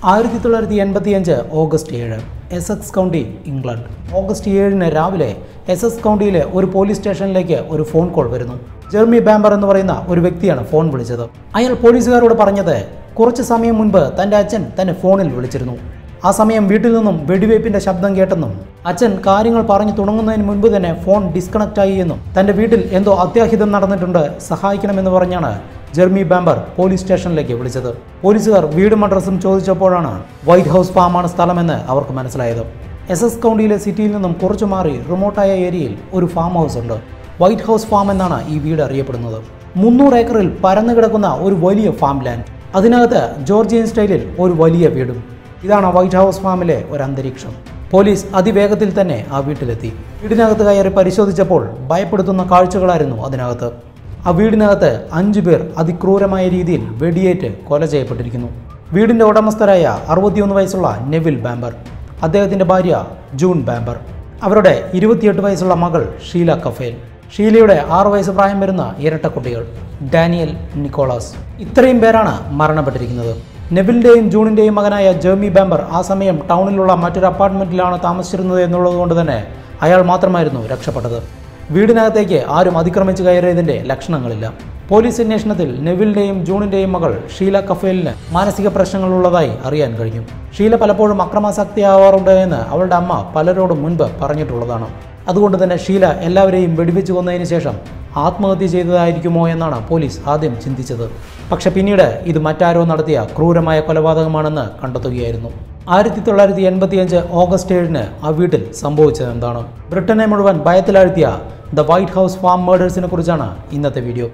ആയിരത്തി തൊള്ളായിരത്തി എൺപത്തിയഞ്ച് ഓഗസ്റ്റ് ഏഴ് Essex county England August ഏഴിന് രാവിലെ എസ് എസ് കൗണ്ടിയിലെ ഒരു പോലീസ് സ്റ്റേഷനിലേക്ക് ഒരു ഫോൺ കോൾ വരുന്നു ജെർമി ബാമ്പർ എന്ന് പറയുന്ന ഒരു വ്യക്തിയാണ് ഫോൺ വിളിച്ചത് അയാൾ പോലീസുകാരോട് പറഞ്ഞത് കുറച്ച് സമയം മുൻപ് തൻ്റെ അച്ഛൻ തന്നെ ഫോണിൽ വിളിച്ചിരുന്നു ആ സമയം വീട്ടിൽ നിന്നും വെടിവയ്പ്പിന്റെ ശബ്ദം കേട്ടെന്നും അച്ഛൻ കാര്യങ്ങൾ പറഞ്ഞു തുടങ്ങുന്നതിന് മുൻപ് തന്നെ ഫോൺ ഡിസ്കണക്ട് ആയി എന്നും തന്റെ വീട്ടിൽ എന്തോ അത്യാഹിതം നടന്നിട്ടുണ്ട് സഹായിക്കണമെന്ന് പറഞ്ഞാണ് ജെർമി ബാമ്പർ പോലീസ് സ്റ്റേഷനിലേക്ക് വിളിച്ചത് പോലീസുകാർ വീടും അഡ്രസ്സും ചോദിച്ചപ്പോഴാണ് വൈറ്റ് ഹൗസ് ഫാമാണ് സ്ഥലമെന്ന് അവർക്ക് മനസ്സിലായത് എസ് എസ് കൗണ്ടിയിലെ സിറ്റിയിൽ നിന്നും കുറച്ചു മാറി റിമോട്ടായ ഏരിയയിൽ ഒരു ഫാം ഹൗസ് ഉണ്ട് വൈറ്റ് ഹൗസ് ഫാം എന്നാണ് ഈ വീട് അറിയപ്പെടുന്നത് മുന്നൂറ് ഏക്കറിൽ പരന്നു കിടക്കുന്ന ഒരു വലിയ ഫാം ലാൻഡ് അതിനകത്ത് ജോർജിയൻ സ്റ്റൈലിൽ ഒരു വലിയ വീടും ഇതാണ് വൈറ്റ് ഹൗസ് ഫാമിലെ ഒരു അന്തരീക്ഷം പോലീസ് അതിവേഗത്തിൽ തന്നെ ആ വീട്ടിലെത്തി വീടിനകത്ത് കയറി പരിശോധിച്ചപ്പോൾ ഭയപ്പെടുത്തുന്ന കാഴ്ചകളായിരുന്നു അതിനകത്ത് ആ വീടിനകത്ത് അഞ്ചു പേർ അതിക്രൂരമായ രീതിയിൽ വെടിയേറ്റ് കൊല ചെയ്യപ്പെട്ടിരിക്കുന്നു വീടിൻ്റെ ഉടമസ്ഥരായ അറുപത്തിയൊന്ന് വയസ്സുള്ള നെവിൽ ബാമ്പർ അദ്ദേഹത്തിൻ്റെ ഭാര്യ ജൂൺ ബാമ്പർ അവരുടെ ഇരുപത്തിയെട്ട് വയസ്സുള്ള മകൾ ഷീല കഫേൽ ഷീലയുടെ ആറു വയസ്സ് പ്രായം വരുന്ന ഇരട്ടക്കുട്ടികൾ ഡാനിയൽ നിക്കോളാസ് ഇത്രയും പേരാണ് മരണപ്പെട്ടിരിക്കുന്നത് നെവിലിൻ്റെയും ജൂണിൻ്റെയും മകനായ ജെർമി ബാമ്പർ ആ സമയം ടൗണിലുള്ള മറ്റൊരു അപ്പാർട്ട്മെൻറ്റിലാണ് താമസിച്ചിരുന്നത് എന്നുള്ളത് കൊണ്ട് തന്നെ അയാൾ മാത്രമായിരുന്നു രക്ഷപ്പെട്ടത് വീടിനകത്തേക്ക് ആരും അതിക്രമിച്ച് കയറിയതിൻ്റെ ലക്ഷണങ്ങളില്ല പോലീസ് അന്വേഷണത്തിൽ നെവിലിൻ്റെയും ജൂണിൻ്റെയും മകൾ ഷീല കഫേലിന് മാനസിക പ്രശ്നങ്ങളുള്ളതായി അറിയാൻ കഴിഞ്ഞു ഷീല പലപ്പോഴും അക്രമാസക്തിയാവാറുണ്ട് എന്ന് അവളുടെ അമ്മ പലരോടും മുൻപ് പറഞ്ഞിട്ടുള്ളതാണ് അതുകൊണ്ട് തന്നെ ഷീല എല്ലാവരെയും വെടിവെച്ച് കൊന്നതിന് ശേഷം ആത്മഹത്യ ചെയ്തതായിരിക്കുമോ എന്നാണ് പോലീസ് ആദ്യം ചിന്തിച്ചത് പക്ഷെ പിന്നീട് ഇത് മറ്റാരോ നടത്തിയ ക്രൂരമായ കൊലപാതകമാണെന്ന് കണ്ടെത്തുകയായിരുന്നു ആയിരത്തി തൊള്ളായിരത്തി എൺപത്തിയഞ്ച് ഓഗസ്റ്റ് ഏഴിന് ആ വീട്ടിൽ സംഭവിച്ചത് എന്താണ് ബ്രിട്ടനെ മുഴുവൻ ഭയത്തിലാഴ്ത്തിയ ദ വൈറ്റ് ഹൗസ് ഫാം മേഡേഴ്സിനെ കുറിച്ചാണ് ഇന്നത്തെ വീഡിയോ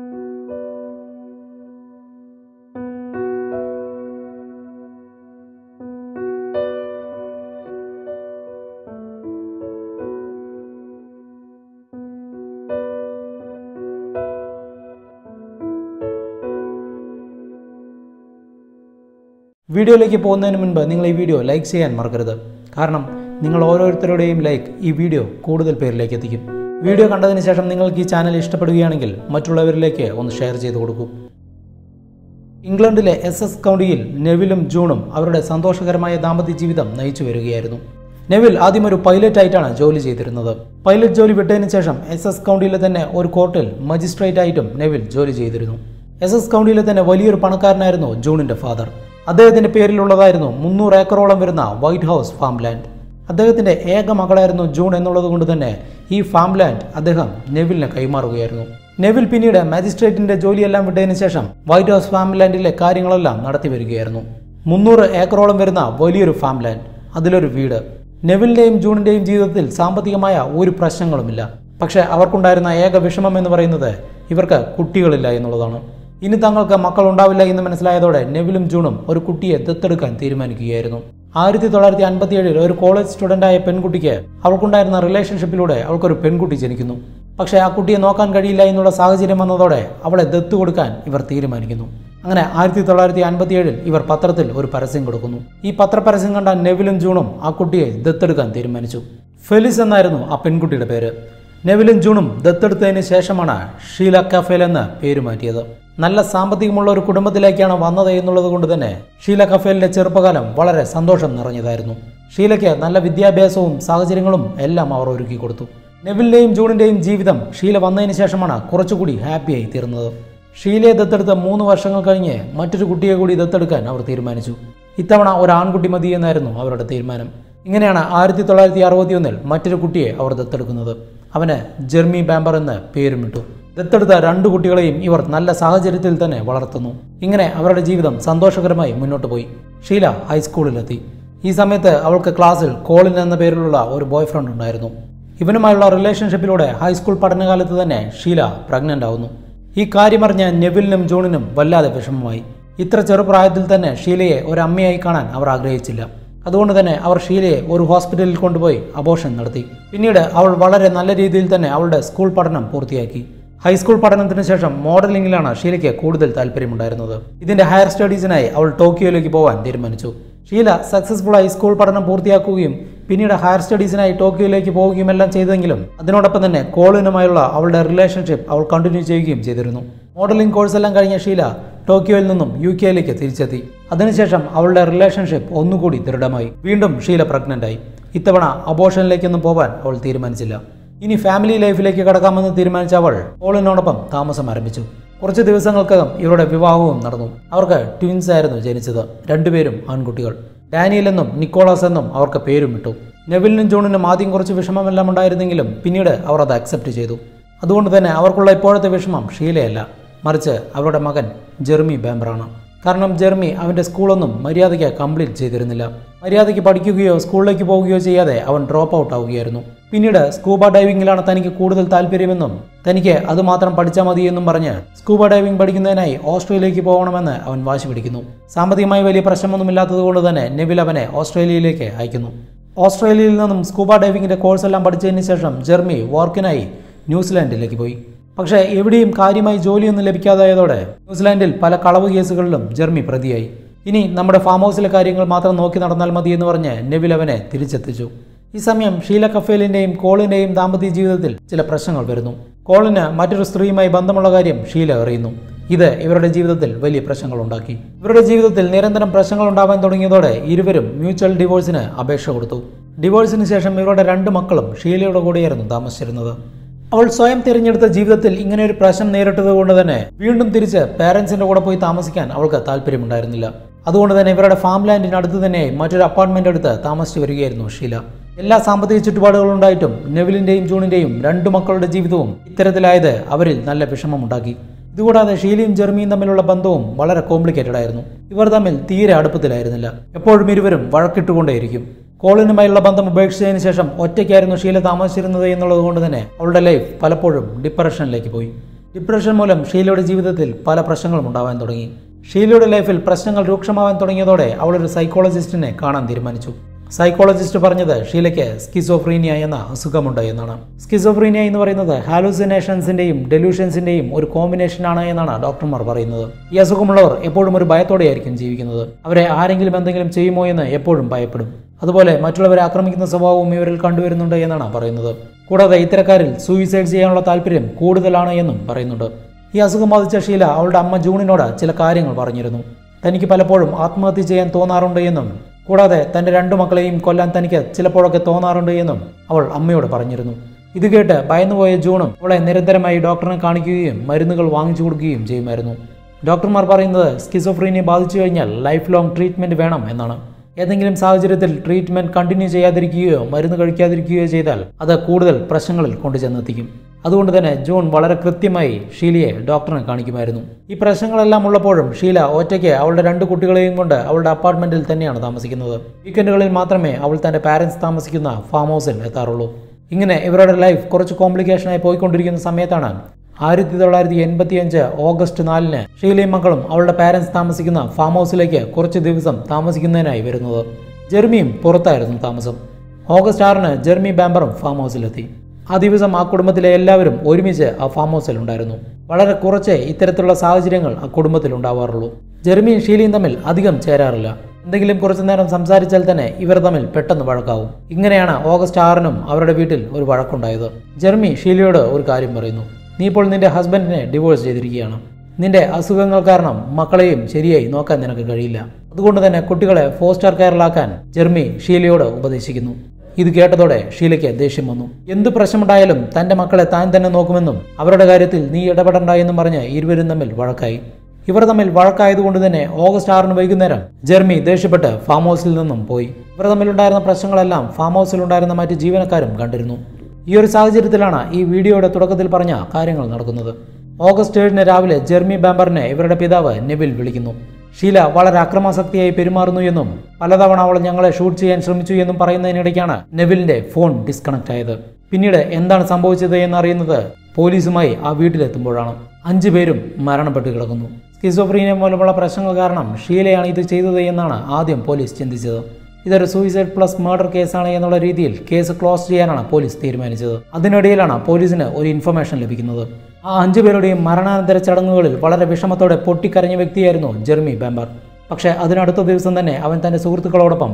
വീഡിയോയിലേക്ക് പോകുന്നതിന് മുൻപ് നിങ്ങൾ ഈ വീഡിയോ ലൈക്ക് ചെയ്യാൻ മറക്കരുത് കാരണം നിങ്ങൾ ഓരോരുത്തരുടെയും ലൈക്ക് ഈ വീഡിയോ കൂടുതൽ പേരിലേക്ക് എത്തിക്കും വീഡിയോ കണ്ടതിന് ശേഷം നിങ്ങൾക്ക് ഈ ചാനൽ ഇഷ്ടപ്പെടുകയാണെങ്കിൽ മറ്റുള്ളവരിലേക്ക് ഒന്ന് ഷെയർ ചെയ്ത് കൊടുക്കൂ ഇംഗ്ലണ്ടിലെ എസ് എസ് കൗണ്ടിയിൽ നെവിലും ജൂണും അവരുടെ സന്തോഷകരമായ ദാമ്പത്യ ജീവിതം നയിച്ചു വരികയായിരുന്നു നെവിൽ ആദ്യം ഒരു പൈലറ്റ് ആയിട്ടാണ് ജോലി ചെയ്തിരുന്നത് പൈലറ്റ് ജോലി വിട്ടതിന് ശേഷം എസ് എസ് കൗണ്ടിയിലെ തന്നെ ഒരു കോർട്ടിൽ മജിസ്ട്രേറ്റ് ആയിട്ടും നെവിൽ ജോലി ചെയ്തിരുന്നു എസ് എസ് കൗണ്ടിയിലെ തന്നെ വലിയൊരു പണക്കാരനായിരുന്നു ജൂണിന്റെ ഫാദർ അദ്ദേഹത്തിന്റെ പേരിലുള്ളതായിരുന്നു മുന്നൂറ് ഏക്കറോളം വരുന്ന വൈറ്റ് ഹൗസ് ഫാം ലാൻഡ് അദ്ദേഹത്തിന്റെ ഏക മകളായിരുന്നു ജൂൺ എന്നുള്ളത് കൊണ്ട് തന്നെ ഈ ഫാം ലാൻഡ് അദ്ദേഹം നെവിലിന് കൈമാറുകയായിരുന്നു നെവിൽ പിന്നീട് മാജിസ്ട്രേറ്റിന്റെ ജോലിയെല്ലാം വിട്ടതിന് ശേഷം വൈറ്റ് ഹൗസ് ഫാം ലാൻഡിലെ കാര്യങ്ങളെല്ലാം നടത്തി വരികയായിരുന്നു മുന്നൂറ് ഏക്കറോളം വരുന്ന വലിയൊരു ഫാം ലാൻഡ് അതിലൊരു വീട് നെവിലിന്റെയും ജൂണിന്റെയും ജീവിതത്തിൽ സാമ്പത്തികമായ ഒരു പ്രശ്നങ്ങളുമില്ല പക്ഷേ അവർക്കുണ്ടായിരുന്ന ഏക വിഷമം എന്ന് പറയുന്നത് ഇവർക്ക് കുട്ടികളില്ല എന്നുള്ളതാണ് ഇനി തങ്ങൾക്ക് മക്കൾ ഉണ്ടാവില്ല എന്ന് മനസ്സിലായതോടെ നെവിലും ജൂണും ഒരു കുട്ടിയെ ദത്തെടുക്കാൻ തീരുമാനിക്കുകയായിരുന്നു ആയിരത്തി തൊള്ളായിരത്തി അൻപത്തിയേഴിൽ ഒരു കോളേജ് സ്റ്റുഡൻ്റായ പെൺകുട്ടിക്ക് അവൾക്കുണ്ടായിരുന്ന റിലേഷൻഷിപ്പിലൂടെ അവൾക്കൊരു പെൺകുട്ടി ജനിക്കുന്നു പക്ഷേ ആ കുട്ടിയെ നോക്കാൻ കഴിയില്ല എന്നുള്ള സാഹചര്യം വന്നതോടെ അവളെ ദത്തു കൊടുക്കാൻ ഇവർ തീരുമാനിക്കുന്നു അങ്ങനെ ആയിരത്തി തൊള്ളായിരത്തി അൻപത്തിയേഴിൽ ഇവർ പത്രത്തിൽ ഒരു പരസ്യം കൊടുക്കുന്നു ഈ പത്രപരസ്യം കണ്ട നെവിലും ജൂണും ആ കുട്ടിയെ ദത്തെടുക്കാൻ തീരുമാനിച്ചു ഫെലിസ് എന്നായിരുന്നു ആ പെൺകുട്ടിയുടെ പേര് നെവിലും ജൂണും ദത്തെടുത്തതിന് ശേഷമാണ് ഷീല കഫേൽ എന്ന് പേര് മാറ്റിയത് നല്ല സാമ്പത്തികമുള്ള ഒരു കുടുംബത്തിലേക്കാണ് വന്നത് എന്നുള്ളത് കൊണ്ട് തന്നെ ഷീല കഫേലിന്റെ ചെറുപ്പകാലം വളരെ സന്തോഷം നിറഞ്ഞതായിരുന്നു ഷീലയ്ക്ക് നല്ല വിദ്യാഭ്യാസവും സാഹചര്യങ്ങളും എല്ലാം അവർ ഒരുക്കി കൊടുത്തു നെവിലിന്റെയും ജൂണിന്റെയും ജീവിതം ഷീല വന്നതിന് ശേഷമാണ് കുറച്ചുകൂടി ഹാപ്പിയായി തീർന്നത് ഷീലയെ ദത്തെടുത്ത മൂന്ന് വർഷങ്ങൾ കഴിഞ്ഞ് മറ്റൊരു കുട്ടിയെ കൂടി ദത്തെടുക്കാൻ അവർ തീരുമാനിച്ചു ഇത്തവണ ഒരു ആൺകുട്ടി മതി എന്നായിരുന്നു അവരുടെ തീരുമാനം ഇങ്ങനെയാണ് ആയിരത്തി തൊള്ളായിരത്തി അറുപത്തിയൊന്നിൽ മറ്റൊരു കുട്ടിയെ അവർ ദത്തെടുക്കുന്നത് അവന് ജെർമി ബാമ്പർ എന്ന് പേരുമിട്ടു ദത്തെടുത്ത രണ്ട് കുട്ടികളെയും ഇവർ നല്ല സാഹചര്യത്തിൽ തന്നെ വളർത്തുന്നു ഇങ്ങനെ അവരുടെ ജീവിതം സന്തോഷകരമായി മുന്നോട്ട് പോയി ഷീല ഹൈസ്കൂളിലെത്തി ഈ സമയത്ത് അവൾക്ക് ക്ലാസ്സിൽ കോളിൻ എന്ന പേരിലുള്ള ഒരു ബോയ് ഫ്രണ്ട് ഉണ്ടായിരുന്നു ഇവനുമായുള്ള റിലേഷൻഷിപ്പിലൂടെ ഹൈസ്കൂൾ പഠനകാലത്ത് തന്നെ ഷീല പ്രഗ്നൻ്റ് ആവുന്നു ഈ കാര്യമറിഞ്ഞ നെവിലിനും ജോണിനും വല്ലാതെ വിഷമമായി ഇത്ര ചെറുപ്രായത്തിൽ തന്നെ ഷീലയെ ഒരു അമ്മയായി കാണാൻ അവർ ആഗ്രഹിച്ചില്ല അതുകൊണ്ട് തന്നെ അവർ ഷീലയെ ഒരു ഹോസ്പിറ്റലിൽ കൊണ്ടുപോയി അബോഷൻ നടത്തി പിന്നീട് അവൾ വളരെ നല്ല രീതിയിൽ തന്നെ അവളുടെ സ്കൂൾ പഠനം പൂർത്തിയാക്കി ഹൈസ്കൂൾ പഠനത്തിന് ശേഷം മോഡലിംഗിലാണ് ഷീലയ്ക്ക് കൂടുതൽ താല്പര്യമുണ്ടായിരുന്നത് ഇതിന്റെ ഹയർ സ്റ്റഡീസിനായി അവൾ ടോക്കിയോയിലേക്ക് പോകാൻ തീരുമാനിച്ചു ഷീല സക്സസ്ഫുള്ളായി സ്കൂൾ പഠനം പൂർത്തിയാക്കുകയും പിന്നീട് ഹയർ സ്റ്റഡീസിനായി ടോക്കിയോയിലേക്ക് പോവുകയും എല്ലാം ചെയ്തെങ്കിലും അതിനോടൊപ്പം തന്നെ കോളിനുമായുള്ള അവളുടെ റിലേഷൻഷിപ്പ് അവൾ കണ്ടിന്യൂ ചെയ്യുകയും ചെയ്തിരുന്നു മോഡലിംഗ് കോഴ്സ് എല്ലാം കഴിഞ്ഞ ഷീല ടോക്കിയോയിൽ നിന്നും യു കെയിലേക്ക് തിരിച്ചെത്തി അതിനുശേഷം അവളുടെ റിലേഷൻഷിപ്പ് ഒന്നുകൂടി ദൃഢമായി വീണ്ടും ഷീല പ്രഗ്നന്റ് ആയി ഇത്തവണ അബോഷനിലേക്കൊന്നും പോവാൻ അവൾ തീരുമാനിച്ചില്ല ഇനി ഫാമിലി ലൈഫിലേക്ക് കടക്കാമെന്ന് തീരുമാനിച്ച അവൾ പോളിനോടൊപ്പം താമസം ആരംഭിച്ചു കുറച്ച് ദിവസങ്ങൾക്കകം ഇവരുടെ വിവാഹവും നടന്നു അവർക്ക് ട്വിൻസ് ആയിരുന്നു ജനിച്ചത് രണ്ടുപേരും ആൺകുട്ടികൾ ഡാനിയൽ എന്നും നിക്കോളാസ് എന്നും അവർക്ക് പേരും ഇട്ടു നെവിലിനും ജോണിനും ആദ്യം കുറച്ച് വിഷമമെല്ലാം ഉണ്ടായിരുന്നെങ്കിലും പിന്നീട് അവർ അത് അക്സെപ്റ്റ് ചെയ്തു അതുകൊണ്ട് തന്നെ അവർക്കുള്ള ഇപ്പോഴത്തെ വിഷമം ഷീലയല്ല മറിച്ച് അവരുടെ മകൻ ജെർമി ബാംബറാണ് കാരണം ജെർമി അവൻ്റെ സ്കൂളൊന്നും മര്യാദയ്ക്ക് കംപ്ലീറ്റ് ചെയ്തിരുന്നില്ല മര്യാദയ്ക്ക് പഠിക്കുകയോ സ്കൂളിലേക്ക് പോവുകയോ ചെയ്യാതെ അവൻ ഡ്രോപ്പ് ഔട്ട് ആവുകയായിരുന്നു പിന്നീട് സ്കൂബ ഡൈവിംഗിലാണ് തനിക്ക് കൂടുതൽ താല്പര്യമെന്നും തനിക്ക് അത് മാത്രം പഠിച്ചാൽ മതിയെന്നും പറഞ്ഞ് സ്കൂബ ഡൈവിംഗ് പഠിക്കുന്നതിനായി ഓസ്ട്രേലിയയിലേക്ക് പോകണമെന്ന് അവൻ വാശി പിടിക്കുന്നു സാമ്പത്തികമായി വലിയ പ്രശ്നമൊന്നുമില്ലാത്തതുകൊണ്ട് തന്നെ നെവിൽ അവനെ ഓസ്ട്രേലിയയിലേക്ക് അയക്കുന്നു ഓസ്ട്രേലിയയിൽ നിന്നും സ്കൂബ ഡൈവിംഗിന്റെ കോഴ്സ് എല്ലാം പഠിച്ചതിന് ശേഷം ജെർമി വർക്കിനായി ന്യൂസിലാൻഡിലേക്ക് പോയി പക്ഷേ എവിടെയും കാര്യമായി ജോലിയൊന്നും ലഭിക്കാതായതോടെ ന്യൂസിലാൻഡിൽ പല കളവ് കേസുകളിലും ജെർമി പ്രതിയായി ഇനി നമ്മുടെ ഫാം ഹൗസിലെ കാര്യങ്ങൾ മാത്രം നോക്കി നടന്നാൽ മതി എന്ന് പറഞ്ഞ് നെവിൽ അവനെ തിരിച്ചെത്തിച്ചു ഈ സമയം ഷീല കഫേലിന്റെയും കോളിന്റെയും ദാമ്പത്യ ജീവിതത്തിൽ ചില പ്രശ്നങ്ങൾ വരുന്നു കോളിന് മറ്റൊരു സ്ത്രീയുമായി ബന്ധമുള്ള കാര്യം ഷീല അറിയുന്നു ഇത് ഇവരുടെ ജീവിതത്തിൽ വലിയ പ്രശ്നങ്ങൾ ഉണ്ടാക്കി ഇവരുടെ ജീവിതത്തിൽ നിരന്തരം പ്രശ്നങ്ങൾ ഉണ്ടാവാൻ തുടങ്ങിയതോടെ ഇരുവരും മ്യൂച്വൽ ഡിവോഴ്സിന് അപേക്ഷ കൊടുത്തു ഡിവോഴ്സിന് ശേഷം ഇവരുടെ രണ്ട് മക്കളും ഷീലയുടെ കൂടെയായിരുന്നു താമസിച്ചിരുന്നത് അവൾ സ്വയം തിരഞ്ഞെടുത്ത ജീവിതത്തിൽ ഇങ്ങനെ ഒരു പ്രശ്നം നേരിട്ടത് കൊണ്ട് തന്നെ വീണ്ടും തിരിച്ച് പാരന്റ്സിന്റെ കൂടെ പോയി താമസിക്കാൻ അവൾക്ക് താല്പര്യമുണ്ടായിരുന്നില്ല അതുകൊണ്ട് തന്നെ ഇവരുടെ ഫാം ലാൻഡിനടുത്ത് തന്നെ മറ്റൊരു അപ്പാർട്ട്മെന്റ് എടുത്ത് താമസിച്ചു വരികയായിരുന്നു ഷീല എല്ലാ സാമ്പത്തിക ചുറ്റുപാടുകളും ഉണ്ടായിട്ടും നെവിലിന്റെയും ജൂണിന്റെയും രണ്ടു മക്കളുടെ ജീവിതവും ഇത്തരത്തിലായത് അവരിൽ നല്ല വിഷമമുണ്ടാക്കി ഇതുകൂടാതെ ഷീലയും ജെർമിയും തമ്മിലുള്ള ബന്ധവും വളരെ കോംപ്ലിക്കേറ്റഡ് ആയിരുന്നു ഇവർ തമ്മിൽ തീരെ അടുപ്പത്തിലായിരുന്നില്ല എപ്പോഴും ഇരുവരും വഴക്കിട്ടുകൊണ്ടേയിരിക്കും കോളിനുമായുള്ള ബന്ധം ഉപേക്ഷിച്ചതിന് ശേഷം ഒറ്റയ്ക്കായിരുന്നു ഷീല താമസിച്ചിരുന്നത് എന്നുള്ളത് കൊണ്ട് തന്നെ അവളുടെ ലൈഫ് പലപ്പോഴും ഡിപ്രഷനിലേക്ക് പോയി ഡിപ്രഷൻ മൂലം ഷീലയുടെ ജീവിതത്തിൽ പല പ്രശ്നങ്ങളും ഉണ്ടാവാൻ തുടങ്ങി ഷീലയുടെ ലൈഫിൽ പ്രശ്നങ്ങൾ രൂക്ഷമാവാൻ തുടങ്ങിയതോടെ അവളൊരു സൈക്കോളജിസ്റ്റിനെ കാണാൻ തീരുമാനിച്ചു സൈക്കോളജിസ്റ്റ് പറഞ്ഞത് ഷീലയ്ക്ക് സ്കിസോഫ്രീനിയ എന്ന അസുഖമുണ്ട് എന്നാണ് സ്കിസോഫ്രീനിയ എന്ന് പറയുന്നത് ഹാലൂസിനേഷൻസിന്റെയും ഡെലൂഷൻസിന്റെയും ഒരു കോമ്പിനേഷൻ ആണ് എന്നാണ് ഡോക്ടർമാർ പറയുന്നത് ഈ അസുഖമുള്ളവർ എപ്പോഴും ഒരു ഭയത്തോടെയായിരിക്കും ജീവിക്കുന്നത് അവരെ ആരെങ്കിലും എന്തെങ്കിലും ചെയ്യുമോ എന്ന് എപ്പോഴും ഭയപ്പെടും അതുപോലെ മറ്റുള്ളവരെ ആക്രമിക്കുന്ന സ്വഭാവവും ഇവരിൽ കണ്ടുവരുന്നുണ്ട് എന്നാണ് പറയുന്നത് കൂടാതെ ഇത്തരക്കാരിൽ സൂയിസൈഡ് ചെയ്യാനുള്ള താല്പര്യം കൂടുതലാണ് എന്നും പറയുന്നുണ്ട് ഈ അസുഖം ബാധിച്ച ഷീല അവളുടെ അമ്മ ജൂണിനോട് ചില കാര്യങ്ങൾ പറഞ്ഞിരുന്നു തനിക്ക് പലപ്പോഴും ആത്മഹത്യ ചെയ്യാൻ തോന്നാറുണ്ട് എന്നും കൂടാതെ തൻ്റെ രണ്ടു മക്കളെയും കൊല്ലാൻ തനിക്ക് ചിലപ്പോഴൊക്കെ തോന്നാറുണ്ട് എന്നും അവൾ അമ്മയോട് പറഞ്ഞിരുന്നു ഇത് കേട്ട് ഭയന്നുപോയ ജൂണും അവളെ നിരന്തരമായി ഡോക്ടറിനെ കാണിക്കുകയും മരുന്നുകൾ വാങ്ങിച്ചു കൊടുക്കുകയും ചെയ്യുമായിരുന്നു ഡോക്ടർമാർ പറയുന്നത് സ്കിസോഫ്രീനിയെ ബാധിച്ചു കഴിഞ്ഞാൽ ലൈഫ് ലോങ് ട്രീറ്റ്മെൻറ്റ് വേണം എന്നാണ് ഏതെങ്കിലും സാഹചര്യത്തിൽ ട്രീറ്റ്മെൻറ്റ് കണ്ടിന്യൂ ചെയ്യാതിരിക്കുകയോ മരുന്ന് കഴിക്കാതിരിക്കുകയോ ചെയ്താൽ അത് കൂടുതൽ പ്രശ്നങ്ങളിൽ കൊണ്ടുചെന്നെത്തിക്കും അതുകൊണ്ട് തന്നെ ജോൺ വളരെ കൃത്യമായി ഷീലയെ ഡോക്ടറിനെ കാണിക്കുമായിരുന്നു ഈ പ്രശ്നങ്ങളെല്ലാം ഉള്ളപ്പോഴും ഷീല ഒറ്റയ്ക്ക് അവളുടെ രണ്ട് കുട്ടികളെയും കൊണ്ട് അവളുടെ അപ്പാർട്ട്മെന്റിൽ തന്നെയാണ് താമസിക്കുന്നത് വീക്കെൻഡുകളിൽ മാത്രമേ അവൾ തന്റെ പാരന്റ്സ് താമസിക്കുന്ന ഫാം ഹൗസിൽ എത്താറുള്ളൂ ഇങ്ങനെ ഇവരുടെ ലൈഫ് കുറച്ച് കോംപ്ലിക്കേഷനായി പോയിക്കൊണ്ടിരിക്കുന്ന സമയത്താണ് ആയിരത്തി തൊള്ളായിരത്തി എൺപത്തിയഞ്ച് ഓഗസ്റ്റ് നാലിന് ഷീലയും മക്കളും അവളുടെ പാരന്റ്സ് താമസിക്കുന്ന ഫാം ഹൗസിലേക്ക് കുറച്ച് ദിവസം താമസിക്കുന്നതിനായി വരുന്നത് ജെർമിയും പുറത്തായിരുന്നു താമസം ഓഗസ്റ്റ് ആറിന് ജെർമി ബാമ്പറും ഫാം ഹൗസിലെത്തി ആ ദിവസം ആ കുടുംബത്തിലെ എല്ലാവരും ഒരുമിച്ച് ആ ഫാം ഹൗസിൽ ഉണ്ടായിരുന്നു വളരെ കുറച്ച് ഇത്തരത്തിലുള്ള സാഹചര്യങ്ങൾ ആ കുടുംബത്തിൽ ഉണ്ടാവാറുള്ളൂ ജെർമിയും ഷീലയും തമ്മിൽ അധികം ചേരാറില്ല എന്തെങ്കിലും കുറച്ചു നേരം സംസാരിച്ചാൽ തന്നെ ഇവർ തമ്മിൽ പെട്ടെന്ന് വഴക്കാവും ഇങ്ങനെയാണ് ഓഗസ്റ്റ് ആറിനും അവരുടെ വീട്ടിൽ ഒരു വഴക്കുണ്ടായത് ജെർമി ഷീലയോട് ഒരു കാര്യം പറയുന്നു നീ ഇപ്പോൾ നിന്റെ ഹസ്ബൻഡിനെ ഡിവോഴ്സ് ചെയ്തിരിക്കുകയാണ് നിന്റെ അസുഖങ്ങൾ കാരണം മക്കളെയും ശരിയായി നോക്കാൻ നിനക്ക് കഴിയില്ല അതുകൊണ്ട് തന്നെ കുട്ടികളെ ഫോസ്റ്റർ കെയറിലാക്കാൻ ജെർമി ഷീലയോട് ഉപദേശിക്കുന്നു ഇത് കേട്ടതോടെ ഷീലയ്ക്ക് ദേഷ്യം വന്നു എന്ത് പ്രശ്നമുണ്ടായാലും തന്റെ മക്കളെ താൻ തന്നെ നോക്കുമെന്നും അവരുടെ കാര്യത്തിൽ നീ ഇടപെടണ്ട എന്നും പറഞ്ഞ് ഇരുവരും തമ്മിൽ വഴക്കായി ഇവർ തമ്മിൽ വഴക്കായതുകൊണ്ട് തന്നെ ഓഗസ്റ്റ് ആറിന് വൈകുന്നേരം ജെർമി ദേഷ്യപ്പെട്ട് ഫാം ഹൗസിൽ നിന്നും പോയി ഇവർ തമ്മിലുണ്ടായിരുന്ന പ്രശ്നങ്ങളെല്ലാം ഫാം ഹൗസിലുണ്ടായിരുന്ന മറ്റ് ജീവനക്കാരും കണ്ടിരുന്നു ഈ ഒരു സാഹചര്യത്തിലാണ് ഈ വീഡിയോയുടെ തുടക്കത്തിൽ പറഞ്ഞ കാര്യങ്ങൾ നടക്കുന്നത് ഓഗസ്റ്റ് ഏഴിന് രാവിലെ ജെർമി ബാമ്പറിനെ ഇവരുടെ പിതാവ് നെവിൽ വിളിക്കുന്നു ഷീല വളരെ അക്രമാസക്തിയായി പെരുമാറുന്നു എന്നും പലതവണ അവൾ ഞങ്ങളെ ഷൂട്ട് ചെയ്യാൻ ശ്രമിച്ചു എന്നും പറയുന്നതിനിടയ്ക്കാണ് നെവിലിന്റെ ഫോൺ ഡിസ്കണക്ട് ആയത് പിന്നീട് എന്താണ് സംഭവിച്ചത് എന്നറിയുന്നത് പോലീസുമായി ആ വീട്ടിലെത്തുമ്പോഴാണ് അഞ്ചു പേരും മരണപ്പെട്ട് കിടക്കുന്നു സ്കിസോഫ്രീനിയ മൂലമുള്ള പ്രശ്നങ്ങൾ കാരണം ഷീലയാണ് ഇത് ചെയ്തത് എന്നാണ് ആദ്യം പോലീസ് ചിന്തിച്ചത് ഇതൊരു സൂയിസൈഡ് പ്ലസ് മർഡർ കേസാണ് എന്നുള്ള രീതിയിൽ കേസ് ക്ലോസ് ചെയ്യാനാണ് പോലീസ് തീരുമാനിച്ചത് അതിനിടയിലാണ് പോലീസിന് ഒരു ഇൻഫർമേഷൻ ലഭിക്കുന്നത് ആ അഞ്ചു പേരുടെയും മരണാനന്തര ചടങ്ങുകളിൽ വളരെ വിഷമത്തോടെ പൊട്ടിക്കരഞ്ഞ വ്യക്തിയായിരുന്നു ജെർമി ബാമ്പർ പക്ഷേ അതിനടുത്ത ദിവസം തന്നെ അവൻ തന്റെ സുഹൃത്തുക്കളോടൊപ്പം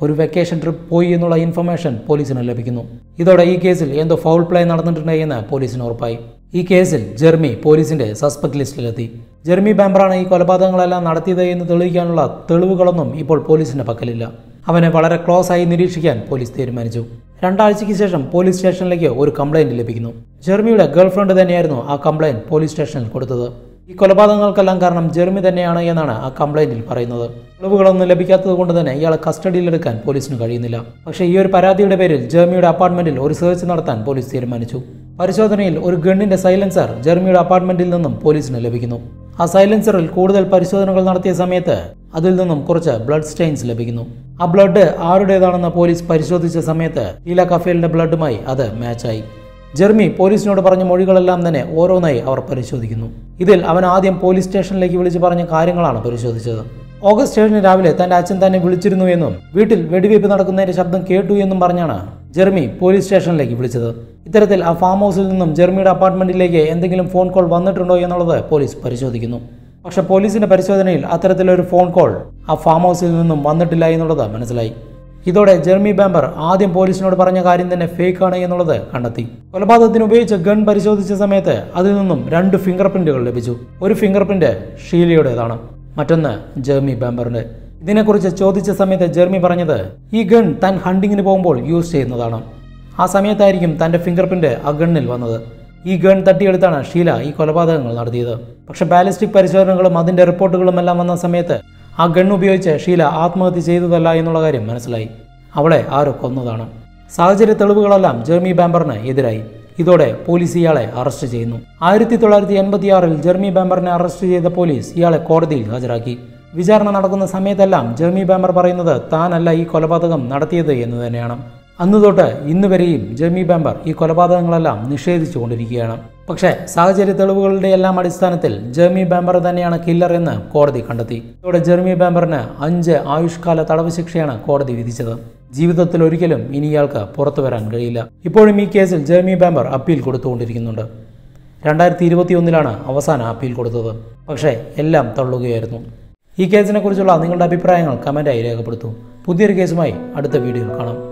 ഒരു വെക്കേഷൻ ട്രിപ്പ് പോയി എന്നുള്ള ഇൻഫർമേഷൻ പോലീസിന് ലഭിക്കുന്നു ഇതോടെ ഈ കേസിൽ എന്തോ ഫൗൾ പ്ലേ നടന്നിട്ടുണ്ട് എന്ന് പോലീസിന് ഉറപ്പായി ഈ കേസിൽ ജെർമി പോലീസിന്റെ സസ്പെക്ട് ലിസ്റ്റിലെത്തി ജെർമി ബാമ്പറാണ് ഈ കൊലപാതകങ്ങളെല്ലാം നടത്തിയത് എന്ന് തെളിയിക്കാനുള്ള തെളിവുകളൊന്നും ഇപ്പോൾ പോലീസിന്റെ പക്കലില്ല അവനെ വളരെ ക്ലോസ് ആയി നിരീക്ഷിക്കാൻ പോലീസ് തീരുമാനിച്ചു രണ്ടാഴ്ചയ്ക്ക് ശേഷം പോലീസ് സ്റ്റേഷനിലേക്ക് ഒരു കംപ്ലൈന്റ് ലഭിക്കുന്നു ജെർമിയുടെ ഗേൾഫ്രണ്ട് തന്നെയായിരുന്നു ആ കംപ്ലൈന്റ് പോലീസ് സ്റ്റേഷനിൽ കൊടുത്തത് ഈ കൊലപാതകങ്ങൾക്കെല്ലാം കാരണം ജെർമി തന്നെയാണ് എന്നാണ് ആ കംപ്ലൈന്റിൽ പറയുന്നത് തെളിവുകളൊന്നും ലഭിക്കാത്തത് കൊണ്ട് തന്നെ ഇയാളെ കസ്റ്റഡിയിലെടുക്കാൻ പോലീസിന് കഴിയുന്നില്ല പക്ഷേ ഈ ഒരു പരാതിയുടെ പേരിൽ ജെർമിയുടെ അപ്പാർട്ട്മെന്റിൽ ഒരു സെർച്ച് നടത്താൻ പോലീസ് തീരുമാനിച്ചു പരിശോധനയിൽ ഒരു ഗണ്ണിന്റെ സൈലൻസർ ജെർമിയുടെ അപ്പാർട്ട്മെന്റിൽ നിന്നും പോലീസിന് ലഭിക്കുന്നു ആ സൈലൻസറിൽ കൂടുതൽ പരിശോധനകൾ നടത്തിയ സമയത്ത് അതിൽ നിന്നും കുറച്ച് ബ്ലഡ് സ്റ്റെയിൻസ് ലഭിക്കുന്നു ആ ബ്ലഡ് ആരുടേതാണെന്ന് പോലീസ് പരിശോധിച്ച സമയത്ത് ലീല കഫേലിന്റെ ബ്ലഡുമായി അത് മാച്ചായി ജെർമി പോലീസിനോട് പറഞ്ഞ മൊഴികളെല്ലാം തന്നെ ഓരോന്നായി അവർ പരിശോധിക്കുന്നു ഇതിൽ അവൻ ആദ്യം പോലീസ് സ്റ്റേഷനിലേക്ക് വിളിച്ച് പറഞ്ഞ കാര്യങ്ങളാണ് പരിശോധിച്ചത് ഓഗസ്റ്റ് ഏഴിന് രാവിലെ തന്റെ അച്ഛൻ തന്നെ വിളിച്ചിരുന്നു എന്നും വീട്ടിൽ വെടിവയ്പ് നടക്കുന്നതിന്റെ ശബ്ദം കേട്ടു എന്നും പറഞ്ഞാണ് ജെർമി പോലീസ് സ്റ്റേഷനിലേക്ക് വിളിച്ചത് ഇത്തരത്തിൽ ആ ഫാം ഹൗസിൽ നിന്നും ജെർമിയുടെ അപ്പാർട്ട്മെന്റിലേക്ക് എന്തെങ്കിലും ഫോൺ കോൾ വന്നിട്ടുണ്ടോ എന്നുള്ളത് പോലീസ് പരിശോധിക്കുന്നു പക്ഷെ പോലീസിന്റെ പരിശോധനയിൽ അത്തരത്തിലൊരു ഫോൺ കോൾ ആ ഫാം ഹൗസിൽ നിന്നും വന്നിട്ടില്ല എന്നുള്ളത് മനസ്സിലായി ഇതോടെ ജെർമി ബാമ്പർ ആദ്യം പോലീസിനോട് പറഞ്ഞ കാര്യം തന്നെ ഫേക്ക് ആണ് എന്നുള്ളത് കണ്ടെത്തി കൊലപാതകത്തിന് ഉപയോഗിച്ച ഗൺ പരിശോധിച്ച സമയത്ത് അതിൽ നിന്നും രണ്ട് ഫിംഗർ പ്രിന്റുകൾ ലഭിച്ചു ഒരു ഫിംഗർ പ്രിന്റ് ഷീലയുടേതാണ് മറ്റൊന്ന് ജെർമി ബാമ്പറിന്റെ ഇതിനെക്കുറിച്ച് ചോദിച്ച സമയത്ത് ജെർമി പറഞ്ഞത് ഈ ഗൺ താൻ ഹണ്ടിങ്ങിന് പോകുമ്പോൾ യൂസ് ചെയ്യുന്നതാണ് ആ സമയത്തായിരിക്കും തന്റെ ഫിംഗർ പ്രിന്റ് ആ ഗണ്ണിൽ വന്നത് ഈ ഗൺ തട്ടിയെടുത്താണ് ഷീല ഈ കൊലപാതകങ്ങൾ നടത്തിയത് പക്ഷെ ബാലിസ്റ്റിക് പരിശോധനകളും അതിന്റെ റിപ്പോർട്ടുകളും എല്ലാം വന്ന സമയത്ത് ആ ഗൺ ഉപയോഗിച്ച് ഷീല ആത്മഹത്യ ചെയ്തതല്ല എന്നുള്ള കാര്യം മനസ്സിലായി അവളെ ആരോ കൊന്നതാണ് സാഹചര്യ തെളിവുകളെല്ലാം ജെർമി ബാമ്പറിന് എതിരായി ഇതോടെ പോലീസ് ഇയാളെ അറസ്റ്റ് ചെയ്യുന്നു ആയിരത്തി തൊള്ളായിരത്തി എൺപത്തിയാറിൽ ജെർമി ബാമ്പറിനെ അറസ്റ്റ് ചെയ്ത പോലീസ് ഇയാളെ കോടതിയിൽ ഹാജരാക്കി വിചാരണ നടക്കുന്ന സമയത്തെല്ലാം ജെർമി ബാമ്പർ പറയുന്നത് താനല്ല ഈ കൊലപാതകം നടത്തിയത് എന്ന് തന്നെയാണ് അന്ന് തൊട്ട് ഇന്ന് വരെയും ജെർമി ബാമ്പർ ഈ കൊലപാതകങ്ങളെല്ലാം നിഷേധിച്ചു കൊണ്ടിരിക്കുകയാണ് പക്ഷേ സാഹചര്യ തെളിവുകളുടെ എല്ലാം അടിസ്ഥാനത്തിൽ ജെർമി ബാമ്പർ തന്നെയാണ് കില്ലർ എന്ന് കോടതി കണ്ടെത്തി ഇതോടെ ജെർമി ബാമ്പറിന് അഞ്ച് ആയുഷ്കാല തടവ് ശിക്ഷയാണ് കോടതി വിധിച്ചത് ജീവിതത്തിൽ ഒരിക്കലും ഇനി ഇയാൾക്ക് പുറത്തു വരാൻ കഴിയില്ല ഇപ്പോഴും ഈ കേസിൽ ജെർമി ബാമ്പർ അപ്പീൽ കൊടുത്തുകൊണ്ടിരിക്കുന്നുണ്ട് രണ്ടായിരത്തി ഇരുപത്തിയൊന്നിലാണ് അവസാന അപ്പീൽ കൊടുത്തത് പക്ഷേ എല്ലാം തള്ളുകയായിരുന്നു ഈ കേസിനെ കുറിച്ചുള്ള നിങ്ങളുടെ അഭിപ്രായങ്ങൾ കമൻറ്റായി രേഖപ്പെടുത്തൂ പുതിയൊരു കേസുമായി അടുത്ത വീഡിയോയിൽ കാണാം